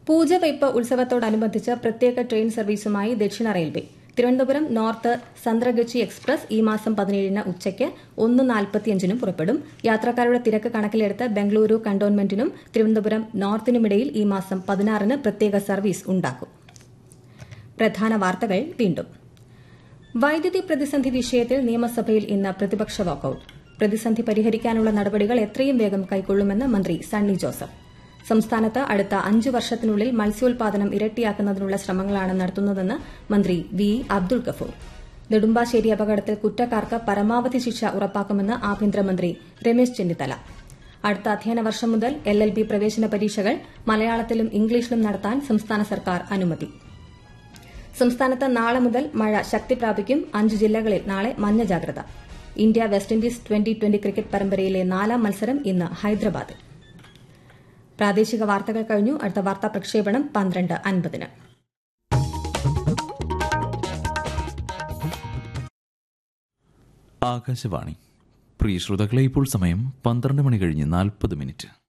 പൂജവയ്പ് ഉത്സവത്തോടനുബന്ധിച്ച് പ്രത്യേക ട്രെയിൻ സർവീസുമായി ദക്ഷിണ railway Thiruvananthapuram north Santragachi express ഈ മാസം പതിനേഴിന് ഉച്ചയ്ക്ക് ഒന്ന് നാൽപ്പത്തിയഞ്ചിനും പുറപ്പെടും യാത്രക്കാരുടെ തിരക്ക് കണക്കിലെടുത്ത് ബംഗളൂരു കണ്ടോൺമെന്റിനും തിരുവനന്തപുരം നോർത്തിനുമിടയിൽ ഈ മാസം പതിനാറിന് പ്രത്യേക സർവീസ് ഉണ്ടാക്കും പ്രധാന വാർത്തകൾ വീണ്ടും വൈദ്യുതി പ്രതിസന്ധി വിഷയത്തിൽ നിയമസഭയിൽ ഇന്ന് പ്രതിപക്ഷ വാക്കൌട്ട് പ്രതിസന്ധി പരിഹരിക്കാനുള്ള നടപടികൾ എത്രയും വേഗം കൈക്കൊള്ളുമെന്ന് മന്ത്രി സണ്ണി ജോസഫ് സംസ്ഥാനത്ത് അടുത്ത അഞ്ചു വർഷത്തിനുള്ളിൽ മത്സ്യോൽപാദനം ഇരട്ടിയാക്കുന്നതിനുള്ള ശ്രമങ്ങളാണ് നടത്തുന്നതെന്ന് മന്ത്രി വി അബ്ദുൾ ഗഫൂർ നെടുമ്പാശ്ശേരി അപകടത്തിൽ കുറ്റക്കാർക്ക് പരമാവധി ശിക്ഷ ഉറപ്പാക്കുമെന്ന് ആഭ്യന്തരമന്ത്രി രമേശ് ചെന്നിത്തല അടുത്ത അധ്യയന വർഷം മുതൽ എൽ എൽ ബി പ്രവേശന പരീക്ഷകൾ മലയാളത്തിലും ഇംഗ്ലീഷിലും നടത്താൻ സംസ്ഥാന സർക്കാർ അനുമതി സംസ്ഥാനത്ത് നാളെ മുതൽ മഴ ശക്തി പ്രാപിക്കും അഞ്ച് ജില്ലകളിൽ നാളെ മഞ്ഞ ജാഗ്രത India West Indies twenty twenty cricket പരമ്പരയിലെ നാലാം മത്സരം ഇന്ന് ഹൈദരാബാദിൽ പ്രാദേശിക വാർത്തകൾ കഴിഞ്ഞു അടുത്ത വാർത്താ പ്രക്ഷേപണം പന്ത്രണ്ട് അൻപതിന് ആകാശവാണി പ്രിയ ശ്രോതാക്കളെ ഇപ്പോൾ സമയം പന്ത്രണ്ട് മണി കഴിഞ്ഞ് നാൽപ്പത് മിനിറ്റ്